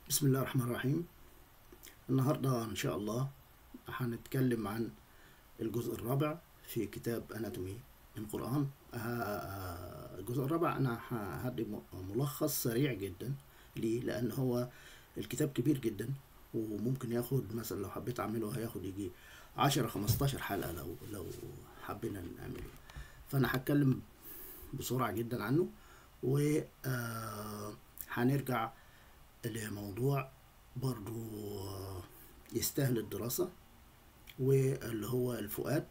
بسم الله الرحمن الرحيم النهاردة إن شاء الله هنتكلم عن الجزء الرابع في كتاب أناتومي القرآن آه، الجزء الرابع أنا هدي م- ملخص سريع جدا ليه لأن هو الكتاب كبير جدا وممكن ياخد مثلا لو حبيت أعمله هياخد يجي عشرة خمستاشر حلقة لو لو حبينا نعمله فأنا هتكلم بسرعة جدا عنه و آه، هنرجع لموضوع برضو آه، يستاهل الدراسة واللي هو الفؤاد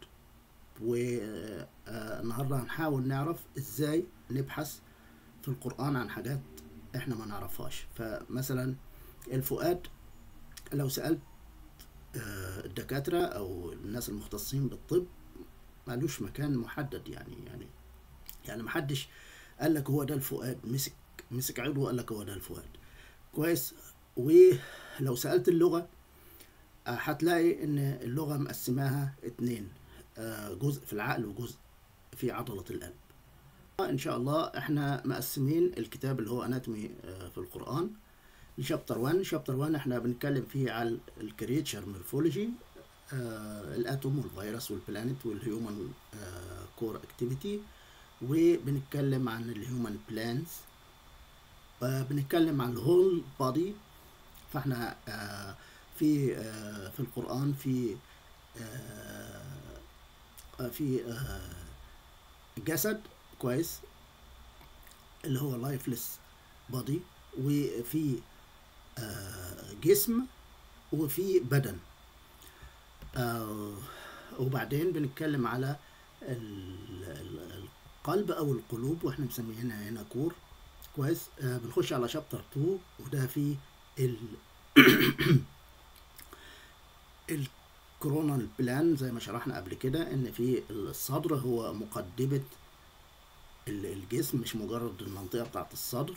والنهاردة هنحاول نعرف ازاي نبحث في القرآن عن حاجات احنا ما نعرفهاش فمثلا الفؤاد لو سألت آه، الدكاترة او الناس المختصين بالطب مالوش مكان محدد يعني يعني يعني محدش قال لك هو ده الفؤاد مسك مسك عضو وقال لك هو ده الفؤاد كويس ولو سألت اللغة آه، هتلاقي ان اللغة مقسماها اتنين آه، جزء في العقل وجزء في عضلة القلب ان شاء الله احنا مقسمين الكتاب اللي هو اناتومي في القرآن لشابتر 1 شابتر 1 احنا بنتكلم فيه على الكريتشر مورفولوجي الاتوم والفيروس والبلانيت والهيومن كور اكتيفيتي وبنتكلم عن الهيومن بلانز بنتكلم عن الهول بادي فاحنا آه، في آه، في القرآن في آه، آه، في آه، جسد كويس اللي هو لايفلس بادي وفي آه، جسم وفي بدن آه، وبعدين بنتكلم على ال- ال- القلب او القلوب واحنا مسميينها هنا كور كويس آه بنخش على شابتر 2 وده فيه ال الكورونال بلان زي ما شرحنا قبل كده ان في الصدر هو مقدمة ال- الجسم مش مجرد المنطقة بتاعت الصدر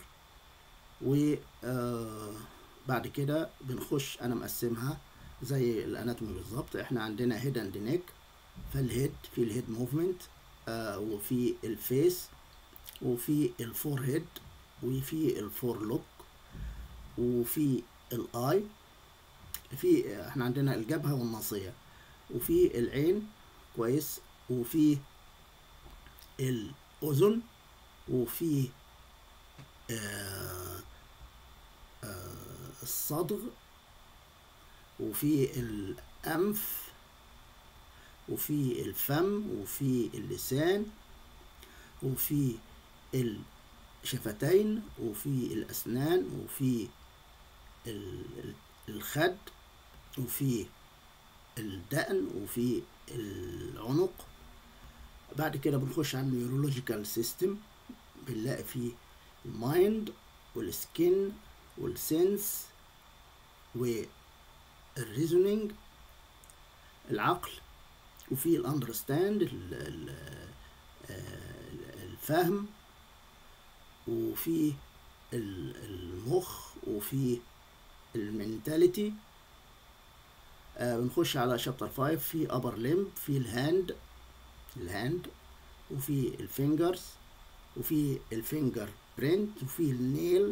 وبعد كده بنخش انا مقسمها زي الاناتومي بالظبط احنا عندنا هيد اند نيك فالهيد في الهيد موفمنت وفي الفيس وفي الفور هيد وفي الفور لوك وفي الاي في احنا عندنا الجبهة والناصية وفي العين كويس وفي الأذن وفي آه آه الصدغ وفي الأنف وفي الفم وفي اللسان وفي الشفتين وفي الأسنان وفي ال- ال- الخد وفي الدقن وفي العنق بعد كده بنخش على النيورولوجيكال سيستم بنلاقي فيه المايند والسكين والسنس والريزونينج العقل وفي الاندرستاند الفهم وفي ال- المخ وفي المينتاليتي آه بنخش على شابتر 5 في upper limb في الهاند الهاند وفي الفينجرز وفي الفينجر برينت وفي النيل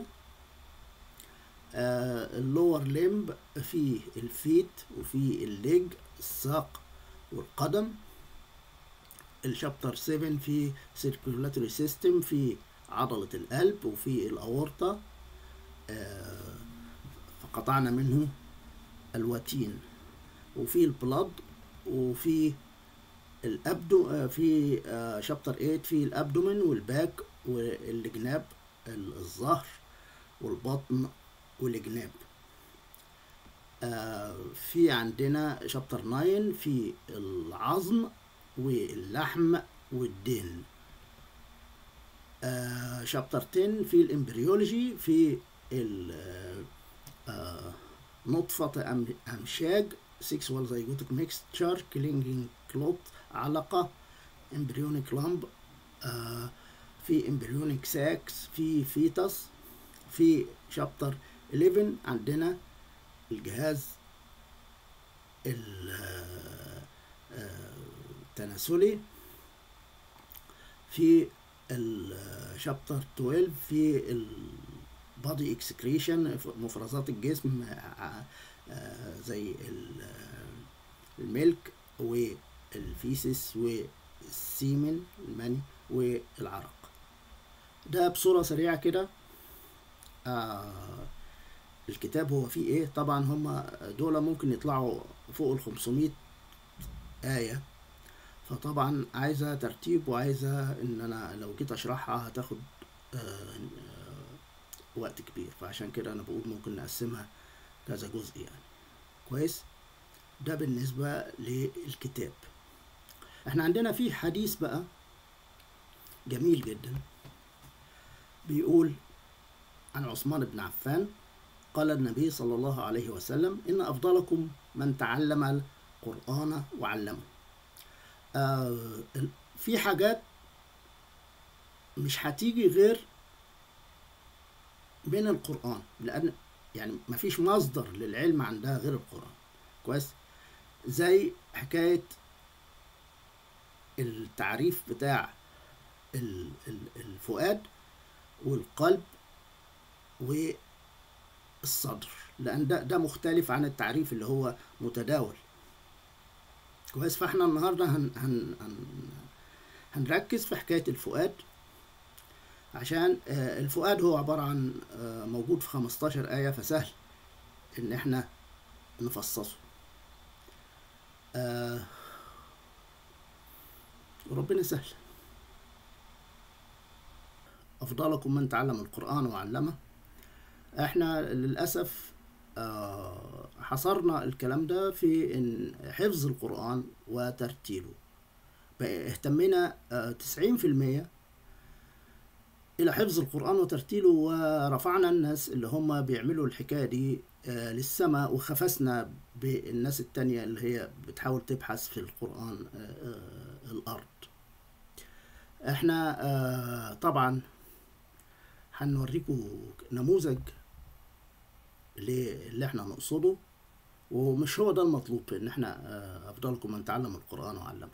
آه اللور ليمب في الفيت وفي الليج الساق والقدم الشابتر 7 في circulatory system في عضلة القلب وفي الأورطة آه فقطعنا منه الوتين وفي البلد وفي الابدو آه، في شابتر 8 في الابدومين والباك والجناب الظهر والبطن والجناب آه، في عندنا شابتر 9 في العظم واللحم والدين شابتر 10 في الامبريولوجي في ال- آه، نطفة أم- أمشاج sexual zygotic mixture clinging clot علقة embryonic lump آه، في embryonic sacs في فيتس في شابتر 11 عندنا الجهاز ال- آه، آه، التناسلي في الشابتر 12 في body excretion مفرزات الجسم آه، آه، زي ال- آه، الملك والفيسس والسيمن المني والعرق ده بصورة سريعة كده آه الكتاب هو فيه ايه طبعا هم دول ممكن يطلعوا فوق ال 500 آية فطبعا عايزة ترتيب وعايزة ان انا لو جيت اشرحها هتاخد آه آه وقت كبير فعشان كده انا بقول ممكن نقسمها كذا جزء يعني كويس ده بالنسبة للكتاب احنا عندنا في حديث بقى جميل جدا بيقول عن عثمان بن عفان قال النبي صلى الله عليه وسلم إن أفضلكم من تعلم القرآن وعلمه آه ال- في حاجات مش هتيجي غير من القرآن لأن يعني مفيش مصدر للعلم عندها غير القرآن كويس زي حكاية التعريف بتاع ال- ال- الفؤاد والقلب والصدر لان ده ده مختلف عن التعريف اللي هو متداول كويس فاحنا النهارده هن هن هن هنركز في حكايه الفؤاد عشان آه، الفؤاد هو عباره عن آه، موجود في 15 ايه فسهل ان احنا نفصصه آه، وربنا سهل أفضلكم من تعلم القرآن وعلمه احنا للأسف آه، حصرنا الكلام ده في إن حفظ القرآن وترتيله بقى اهتمينا تسعين في المية إلى حفظ القرآن وترتيله ورفعنا الناس اللي هم بيعملوا الحكاية دي آه، للسماء وخفسنا بالناس التانية اللي هي بتحاول تبحث في القرآن آه، آه، الأرض احنا آه، طبعا هنوريكم نموذج اللي احنا نقصده ومش هو ده المطلوب ان احنا آه، افضلكم من تعلم القرآن وعلمه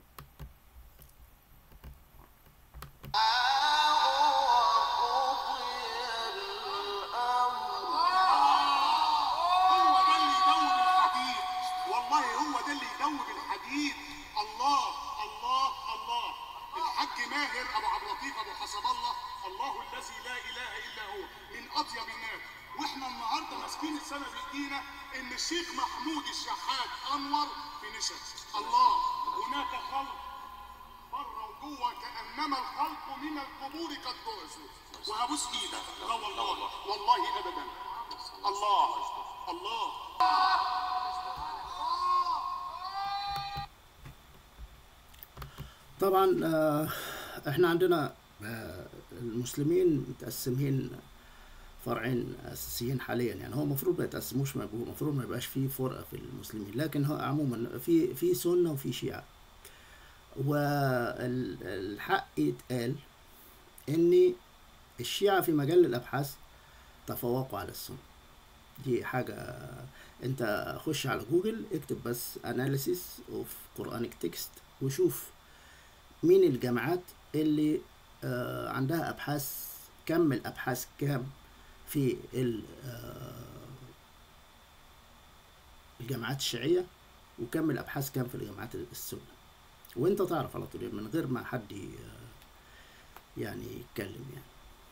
هو ده اللي يدوب الحديد والله هو ده اللي يدوب الحديد الله الله الله الحاج ماهر ابو عبد اللطيف ابو حسب الله الله الذي لا اله الا هو من اطيب الناس واحنا النهارده ماسكين السنه بايدينا ان الشيخ محمود الشحات انور في نشا الله هناك خلق بره وجوه كانما الخلق من القبور قد بعثوا وهبوس ايدك لا والله والله ابدا الله الله طبعا آه، احنا عندنا آه، المسلمين متقسمين فرعين اساسيين حاليا يعني هو المفروض ما يتقسموش ما يبقوا- المفروض ما يبقاش فيه فرقه في المسلمين لكن هو عموما في في سنه وفي شيعه والحق يتقال ان الشيعه في مجال الابحاث تفوقوا على السنه دي حاجه انت خش على جوجل اكتب بس analysis of Quranic text وشوف مين الجامعات اللي آه، عندها ابحاث كم الابحاث كام في ال- آه، الجامعات الشيعيه وكم الابحاث كام في الجامعات السنه وانت تعرف على طول من غير ما حد ي- يعني يتكلم يعني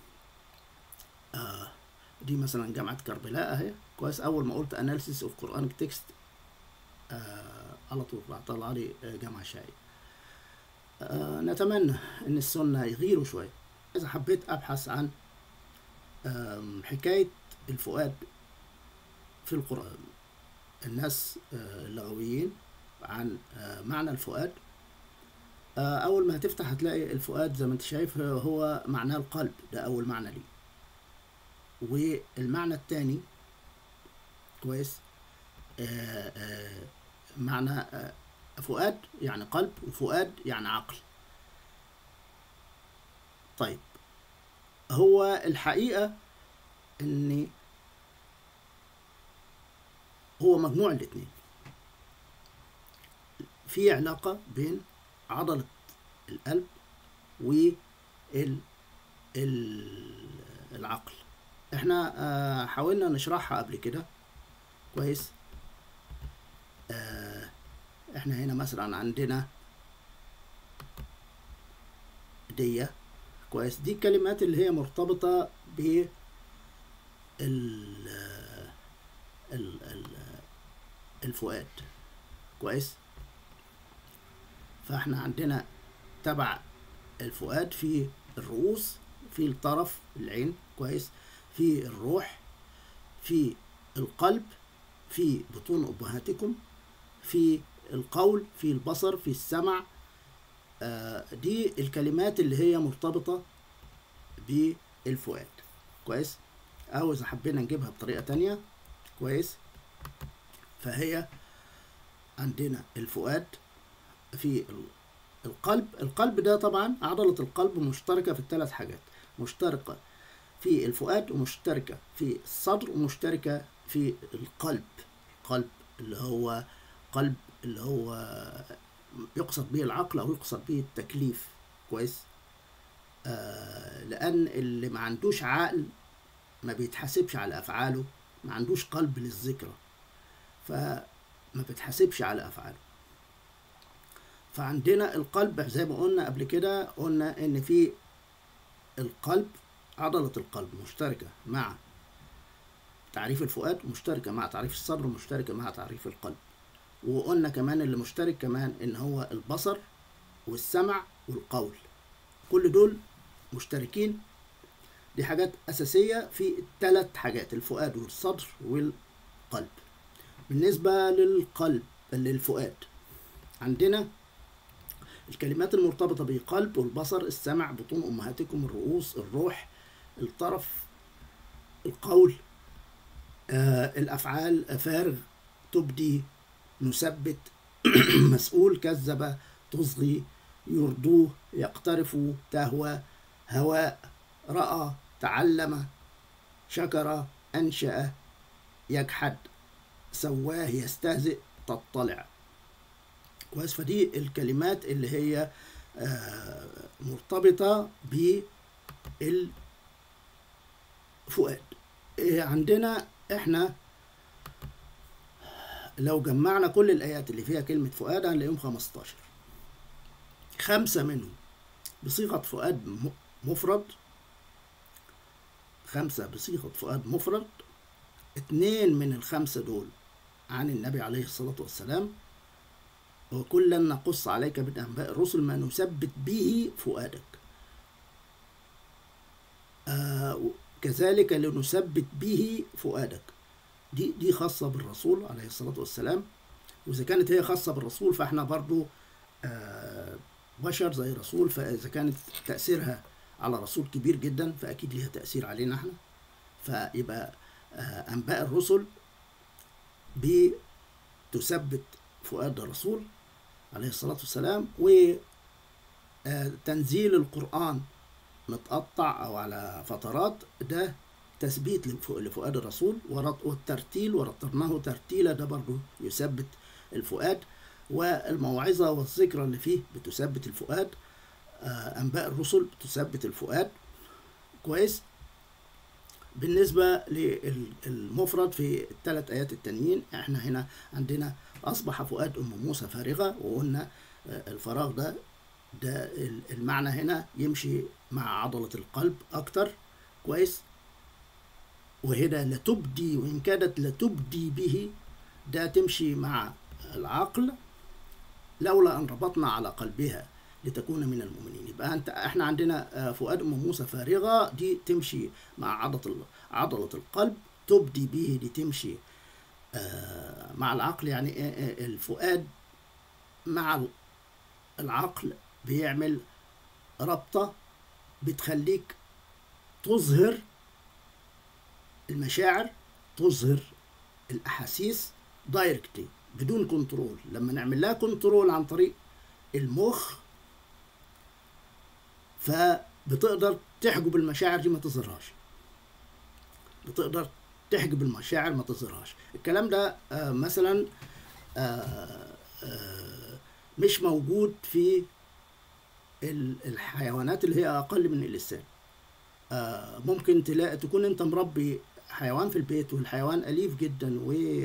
آه دي مثلا جامعة كربلاء اهي كويس اول ما قلت analysis of Quranic text آه على طول راح طلع لي آه، جامعة شيعية آه نتمنى ان السنة يغيروا شوية اذا حبيت ابحث عن آم، حكاية الفؤاد في القرآن الناس آه، اللغويين عن آه، معنى الفؤاد آه، أول ما هتفتح هتلاقي الفؤاد زي ما أنت شايف آه، هو معناه القلب ده أول معنى ليه والمعنى التاني كويس آه، آه، معنى آه، فؤاد يعني قلب وفؤاد يعني عقل طيب هو الحقيقة إن هو مجموع الاتنين في علاقة بين عضلة القلب وال ال- العقل احنا آه حاولنا نشرحها قبل كده كويس آه احنا هنا مثلا عندنا دي كويس دي الكلمات اللي هي مرتبطة ب ال ال ال الفؤاد كويس فاحنا عندنا تبع الفؤاد في الرؤوس في الطرف العين كويس في الروح في القلب في بطون أمهاتكم في القول في البصر في السمع آه دي الكلمات اللي هي مرتبطة بالفؤاد كويس أو إذا حبينا نجيبها بطريقة تانية كويس فهي عندنا الفؤاد في القلب القلب ده طبعا عضلة القلب مشتركة في الثلاث حاجات مشتركة في الفؤاد ومشتركة في الصدر ومشتركة في القلب قلب اللي هو قلب اللي هو يقصد به العقل أو يقصد به التكليف كويس آه لأن اللي ما عندوش عقل ما بيتحاسبش على أفعاله ما عندوش قلب للذكرى فما بيتحاسبش على أفعاله فعندنا القلب زي ما قلنا قبل كده قلنا ان في القلب عضلة القلب مشتركة مع تعريف الفؤاد مشتركة مع تعريف الصدر مشتركة مع تعريف القلب وقلنا كمان اللي مشترك كمان ان هو البصر والسمع والقول كل دول مشتركين دي حاجات أساسية في الثلاث حاجات الفؤاد والصدر والقلب بالنسبة للقلب للفؤاد عندنا الكلمات المرتبطة بالقلب والبصر السمع بطون أمهاتكم الرؤوس الروح الطرف القول آه الأفعال فارغ تبدي نثبت مسؤول كذب تصغي يرضوه يقترف تهوى هواء رأى تعلم شكر أنشأ يجحد سواه يستهزئ تطلع كويس فدي الكلمات اللي هي آه مرتبطة بالفؤاد إيه عندنا احنا لو جمعنا كل الآيات اللي فيها كلمة فؤاد هنلاقيهم 15 خمسة منهم بصيغة فؤاد مفرد خمسة بصيغة فؤاد مفرد اتنين من الخمسة دول عن النبي عليه الصلاة والسلام وكلا نقص عليك من أنباء الرسل ما نثبت به فؤادك آه كذلك لنثبت به فؤادك دي دي خاصة بالرسول عليه الصلاة والسلام وإذا كانت هي خاصة بالرسول فإحنا برضو آه بشر زي رسول فإذا كانت تأثيرها على رسول كبير جدا فأكيد ليها تأثير علينا احنا فيبقى آه أنباء الرسل بتثبت فؤاد الرسول عليه الصلاة والسلام وتنزيل القرآن متقطع أو على فترات ده تثبيت لفؤاد الرسول والترتيل ورتلناه ترتيلا ده برضه يثبت الفؤاد والموعظة والذكرى اللي فيه بتثبت الفؤاد أنباء الرسل بتثبت الفؤاد كويس بالنسبة للمفرد في الثلاث آيات التانيين احنا هنا عندنا أصبح فؤاد أم موسى فارغة وقلنا الفراغ ده ده المعنى هنا يمشي مع عضلة القلب أكتر كويس وهنا لتبدي وإن كادت لتبدي به ده تمشي مع العقل لولا أن ربطنا على قلبها لتكون من المؤمنين يبقى انت احنا عندنا فؤاد ام موسى فارغه دي تمشي مع عضله عضله القلب تبدي به دي تمشي مع العقل يعني الفؤاد مع العقل بيعمل ربطه بتخليك تظهر المشاعر تظهر الاحاسيس دايركتلي بدون كنترول لما نعمل لها كنترول عن طريق المخ فبتقدر تحجب المشاعر دي ما تظهرهاش بتقدر تحجب المشاعر ما تظهرهاش الكلام ده آه مثلا آه آه مش موجود في الحيوانات اللي هي اقل من الانسان آه ممكن تلاقي تكون انت مربي حيوان في البيت والحيوان أليف جدا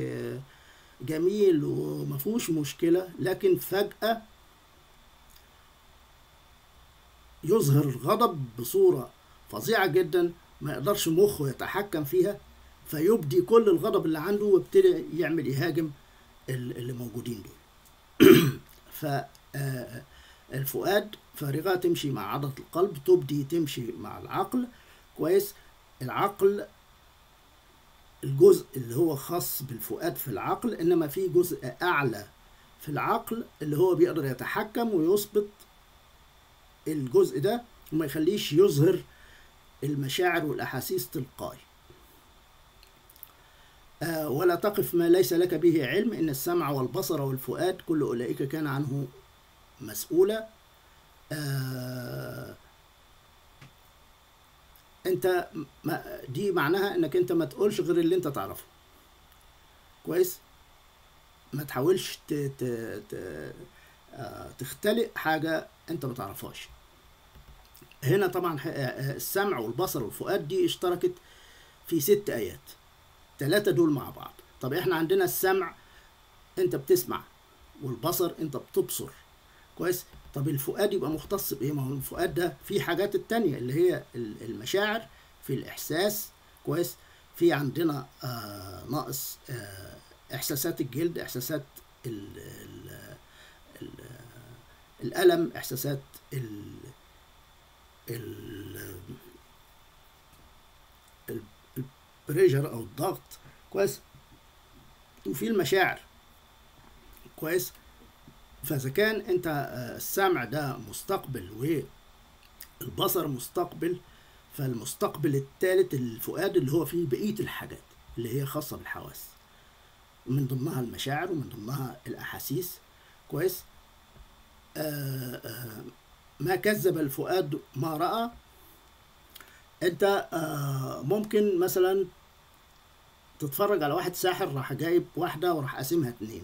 وجميل ومفهوش مشكلة لكن فجأة يظهر الغضب بصورة فظيعة جدا ما يقدرش مخه يتحكم فيها فيبدي كل الغضب اللي عنده ويبتدي يعمل يهاجم ال- اللي موجودين دول فالفؤاد فارغة تمشي مع عضلة القلب تبدي تمشي مع العقل كويس العقل الجزء اللي هو خاص بالفؤاد في العقل انما في جزء اعلى في العقل اللي هو بيقدر يتحكم ويثبت الجزء ده وما يخليش يظهر المشاعر والاحاسيس تلقائي آه ولا تقف ما ليس لك به علم ان السمع والبصر والفؤاد كل اولئك كان عنه مسؤولا آه انت ما دي معناها انك انت ما تقولش غير اللي انت تعرفه كويس ما تحاولش ت... ت... ت... آه، تختلق حاجة انت ما تعرفهاش هنا طبعا ح- آه، السمع والبصر والفؤاد دي اشتركت في ست آيات ثلاثة دول مع بعض طب احنا عندنا السمع انت بتسمع والبصر انت بتبصر كويس طب الفؤاد يبقى مختص بايه ما هو الفؤاد ده في حاجات التانية اللي هي ال- المشاعر في الاحساس كويس في عندنا آه ناقص آه احساسات الجلد احساسات ال ال ال الالم احساسات ال ال البريشر او الضغط كويس وفي المشاعر كويس فاذا كان انت آه، السمع ده مستقبل والبصر مستقبل فالمستقبل الثالث الفؤاد اللي هو فيه بقيه الحاجات اللي هي خاصه بالحواس من ضمنها المشاعر ومن ضمنها الاحاسيس كويس آه آه ما كذب الفؤاد ما راى انت آه ممكن مثلا تتفرج على واحد ساحر راح جايب واحده وراح قاسمها اتنين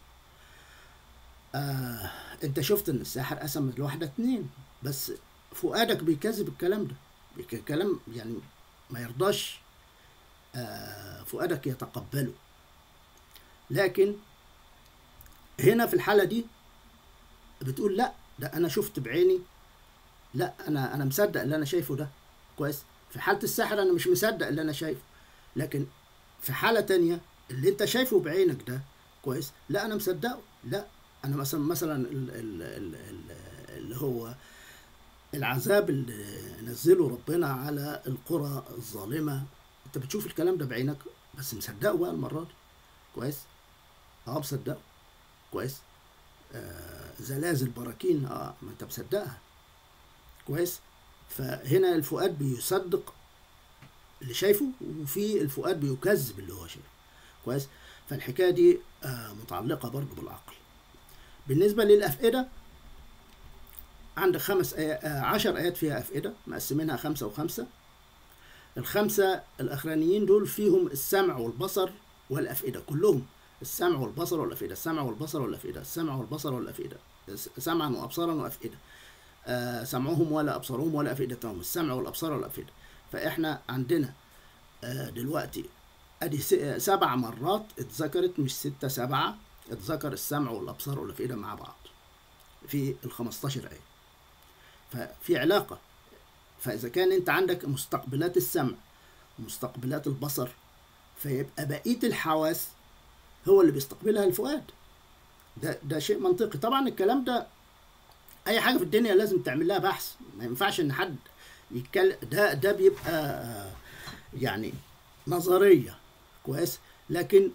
آه انت شفت ان الساحر قسم الواحده اتنين بس فؤادك بيكذب الكلام ده بيك- كلام يعني ما يرضاش آه فؤادك يتقبله لكن هنا في الحالة دي بتقول لا ده انا شفت بعيني لا انا انا مصدق اللي انا شايفه ده كويس في حالة السحر انا مش مصدق اللي انا شايفه لكن في حالة تانية اللي انت شايفه بعينك ده كويس لا انا مصدقه لا انا مثلا مثلا ال- ال- ال- ال- اللي هو العذاب اللي نزله ربنا على القرى الظالمة انت بتشوف الكلام ده بعينك بس مصدقه بقى المرة دي كويس اه مصدقه كويس آه زلازل براكين اه ما انت مصدقها كويس فهنا الفؤاد بيصدق اللي شايفه وفي الفؤاد بيكذب اللي هو شايفه كويس فالحكايه دي آه متعلقه برضه بالعقل بالنسبه للافئده عندك خمس آيات آه عشر آيات فيها أفئدة مقسمينها خمسة وخمسة الخمسة الأخرانيين دول فيهم السمع والبصر والأفئدة كلهم السمع والبصر والأفئدة السمع والبصر والأفئدة السمع والبصر والأفئدة سمعا وأبصارا وأفئدة آه سمعهم ولا أبصارهم ولا أفئدتهم السمع والأبصار والأفئدة فإحنا عندنا آه دلوقتي أدي س- سبع مرات اتذكرت مش ستة سبعة اتذكر السمع والأبصار والأفئدة مع بعض في ال 15 آية ففي علاقة فإذا كان أنت عندك مستقبلات السمع ومستقبلات البصر فيبقى بقية الحواس هو اللي بيستقبلها الفؤاد ده ده شيء منطقي طبعا الكلام ده أي حاجة في الدنيا لازم تعمل لها بحث ما ينفعش إن حد يتكلم ده ده بيبقى آه، يعني نظرية كويس لكن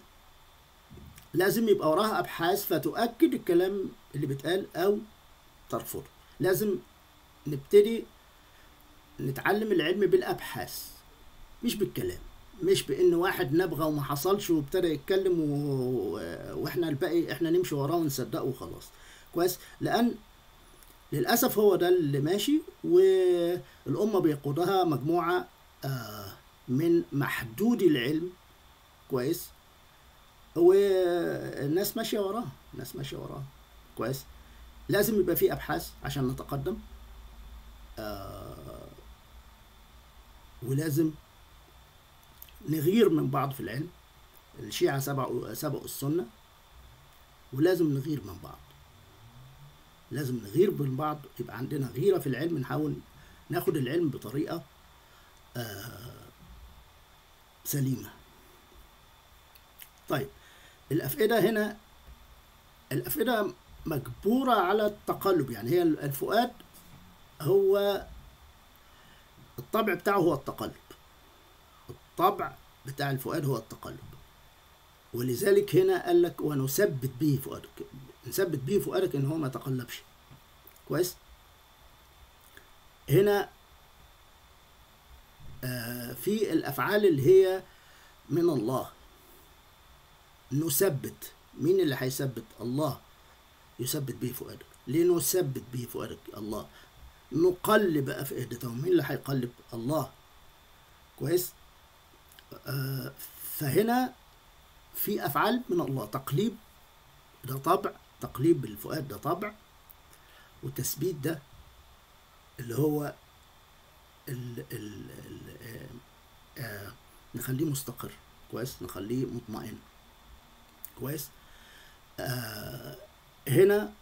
لازم يبقى وراها أبحاث فتؤكد الكلام اللي بيتقال أو ترفضه لازم نبتدي نتعلم العلم بالابحاث مش بالكلام مش بان واحد نبغى وما حصلش وابتدى يتكلم و... واحنا الباقي احنا نمشي وراه ونصدقه وخلاص كويس لان للاسف هو ده اللي ماشي والامه بيقودها مجموعه آه، من محدودي العلم كويس والناس ماشيه وراها الناس ماشيه وراها كويس لازم يبقى في ابحاث عشان نتقدم آه، ولازم نغير من بعض في العلم الشيعة سبقوا سبقوا السنة ولازم نغير من بعض لازم نغير من بعض يبقى عندنا غيرة في العلم نحاول ناخد العلم بطريقة آه سليمة طيب الأفئدة هنا الأفئدة مجبورة على التقلب يعني هي الفؤاد هو الطبع بتاعه هو التقلب الطبع بتاع الفؤاد هو التقلب ولذلك هنا قال لك ونثبت به فؤادك نثبت به فؤادك ان هو ما يتقلبش كويس هنا آه في الافعال اللي هي من الله نثبت مين اللي هيثبت الله يثبت به فؤادك لنثبت به فؤادك الله نقلب افئدتهم مين اللي هيقلب الله كويس آه فهنا في افعال من الله تقليب ده طبع تقليب الفؤاد ده طبع وتثبيت ده اللي هو ال ال ال آه آه نخليه مستقر كويس نخليه مطمئن كويس آه هنا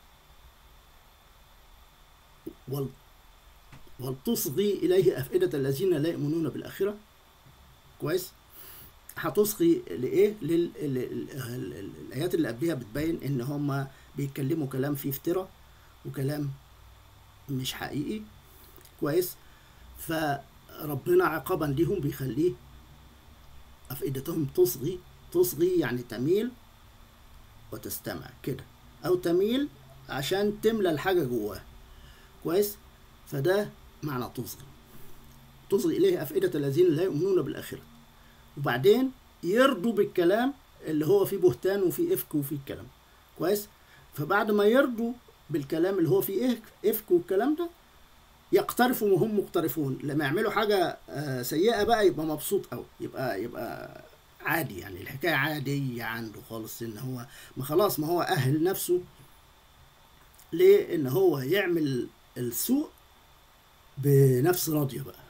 وال ولتصغي إليه أفئدة الذين لا يؤمنون بالآخرة كويس هتصغي لإيه لل... الآيات اللي قبلها بتبين إن هم بيتكلموا كلام فيه افتراء وكلام مش حقيقي كويس فربنا عقابا ليهم بيخليه أفئدتهم تصغي تصغي يعني تميل وتستمع كده أو تميل عشان تملى الحاجة جواها كويس فده معنى تصغي تصغي إليه أفئدة الذين لا يؤمنون بالآخرة وبعدين يرضوا بالكلام اللي هو فيه بهتان وفيه إفك وفيه كلام كويس فبعد ما يرضوا بالكلام اللي هو فيه إفك والكلام ده يقترفوا وهم مقترفون لما يعملوا حاجة سيئة بقى يبقى مبسوط قوي يبقى يبقى عادي يعني الحكاية عادية عنده خالص إن هو ما خلاص ما هو أهل نفسه ليه إن هو يعمل السوء بنفس راضية بقى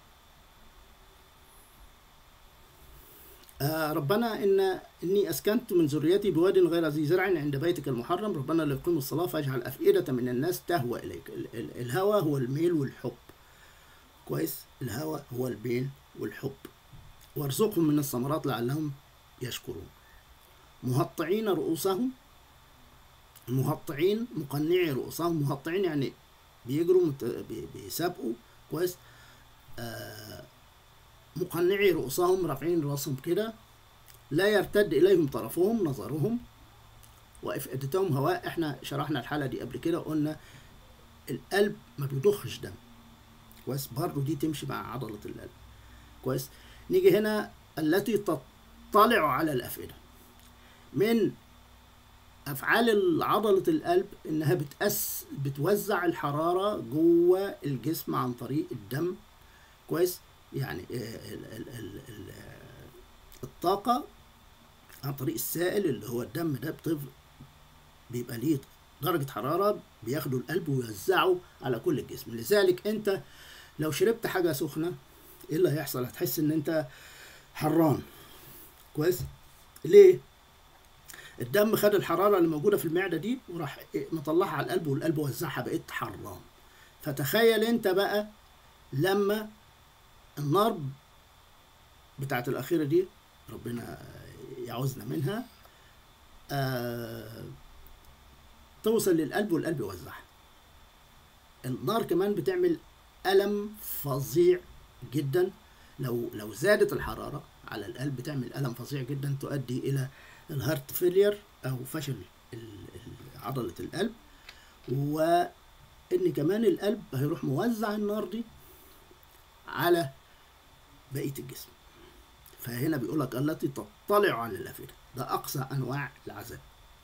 آه ربنا إن إني أسكنت من ذريتي بواد غير ذي زرع عند بيتك المحرم ربنا ليقيموا الصلاة فاجعل أفئدة من الناس تهوى إليك ال ال الهوى هو الميل والحب كويس الهوى هو الميل والحب وارزقهم من الثمرات لعلهم يشكرون مهطعين رؤوسهم مهطعين مقنعي رؤوسهم مهطعين يعني بيجروا مت... بيسابقوا كويس آه مقنعي رؤوسهم رافعين راسهم كده لا يرتد اليهم طرفهم نظرهم وافئدتهم هواء احنا شرحنا الحاله دي قبل كده قلنا القلب ما بيضخش دم كويس برضه دي تمشي مع عضله القلب كويس نيجي هنا التي تطلع على الافئده من افعال عضله القلب انها بتأس بتوزع الحراره جوه الجسم عن طريق الدم كويس يعني ال ال ال ال الطاقه عن طريق السائل اللي هو الدم ده بتف... بيبقى ليه درجه حراره بياخدوا القلب ويوزعوا على كل الجسم لذلك انت لو شربت حاجه سخنه ايه اللي هيحصل هتحس ان انت حران كويس ليه الدم خد الحرارة اللي موجودة في المعدة دي وراح مطلعها على القلب والقلب وزعها بقيت حران فتخيل انت بقى لما النار بتاعت الأخيرة دي ربنا يعوزنا منها آه توصل للقلب والقلب يوزعها النار كمان بتعمل ألم فظيع جدا لو لو زادت الحرارة على القلب بتعمل ألم فظيع جدا تؤدي إلى الهارت فيلير او فشل عضله القلب وان كمان القلب هيروح موزع النار دي على بقيه الجسم فهنا بيقول لك التي تطلع على الافئده ده اقصى انواع العذاب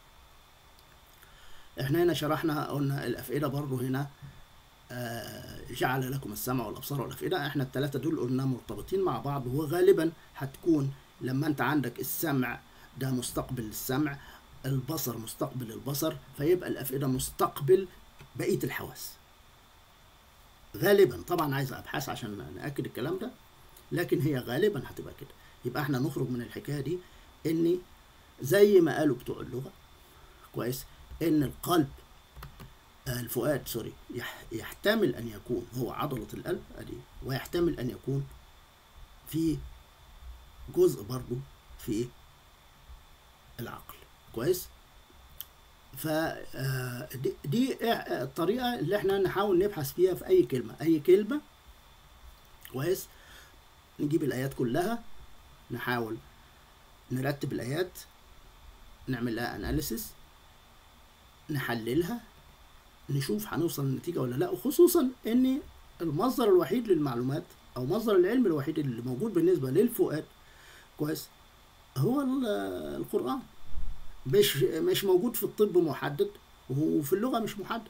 احنا هنا شرحنا قلنا الافئده برضه هنا آه جعل لكم السمع والابصار والافئده احنا الثلاثه دول قلنا مرتبطين مع بعض وغالبا هتكون لما انت عندك السمع ده مستقبل السمع البصر مستقبل البصر فيبقى الأفئدة مستقبل بقية الحواس غالبا طبعا عايز أبحاث عشان نأكد الكلام ده لكن هي غالبا هتبقى كده يبقى احنا نخرج من الحكايه دي ان زي ما قالوا بتوع اللغه كويس ان القلب آه، الفؤاد سوري يح- يحتمل ان يكون هو عضله القلب ادي ويحتمل ان يكون في جزء برضه في العقل كويس ف آه، دي, دي إع- الطريقه اللي احنا نحاول نبحث فيها في اي كلمه اي كلمه كويس نجيب الايات كلها نحاول نرتب الايات نعمل لها اناليسيس نحللها نشوف هنوصل لنتيجه ولا لا وخصوصا ان المصدر الوحيد للمعلومات او مصدر العلم الوحيد اللي موجود بالنسبه للفؤاد كويس هو ال- القران مش مش موجود في الطب محدد وفي اللغه مش محدد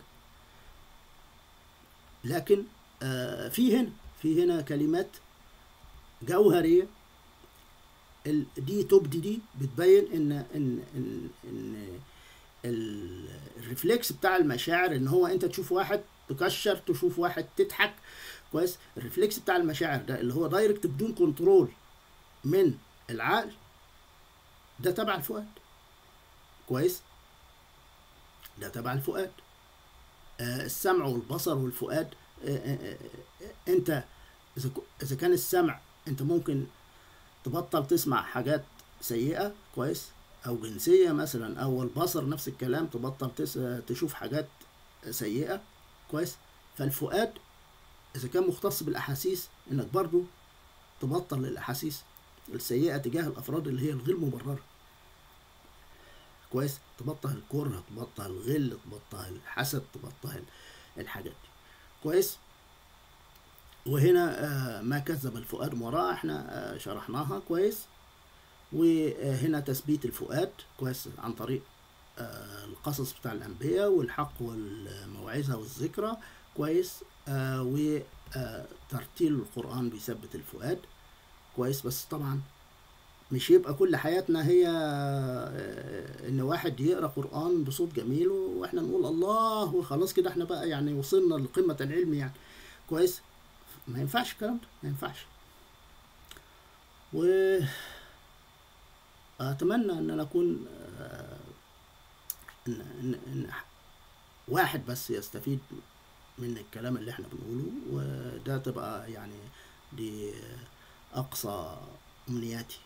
لكن آه، في هنا في هنا كلمات جوهريه ال- دي تبدي دي بتبين ان ان ان, إن ال- الريفلكس بتاع المشاعر ان هو انت تشوف واحد تكشر تشوف واحد تضحك كويس الريفلكس بتاع المشاعر ده اللي هو دايركت بدون كنترول من العقل ده تبع الفؤاد كويس ده تبع الفؤاد آه السمع والبصر والفؤاد آه آه آه انت اذا ك- اذا كان السمع انت ممكن تبطل تسمع حاجات سيئة كويس او جنسية مثلا او البصر نفس الكلام تبطل تس... تشوف حاجات سيئة كويس فالفؤاد اذا كان مختص بالاحاسيس انك برضو تبطل الاحاسيس السيئة تجاه الافراد اللي هي الغير مبررة كويس تبطل الكره تبطل الغل تبطل الحسد تبطل الحاجات دي كويس وهنا آه، ما كذب الفؤاد وراء احنا آه، شرحناها كويس وهنا تثبيت الفؤاد كويس عن طريق آه، القصص بتاع الأنبياء والحق والموعظة والذكرى كويس آه، وترتيل القرآن بيثبت الفؤاد كويس بس طبعا مش يبقى كل حياتنا هي آه، ان واحد يقرا قران بصوت جميل واحنا نقول الله وخلاص كده احنا بقى يعني وصلنا لقمه العلم يعني كويس ما ينفعش الكلام ده ما ينفعش و اتمنى ان انا اكون آه، ان ان ان واحد بس يستفيد من الكلام اللي احنا بنقوله وده تبقى يعني دي اقصى امنياتي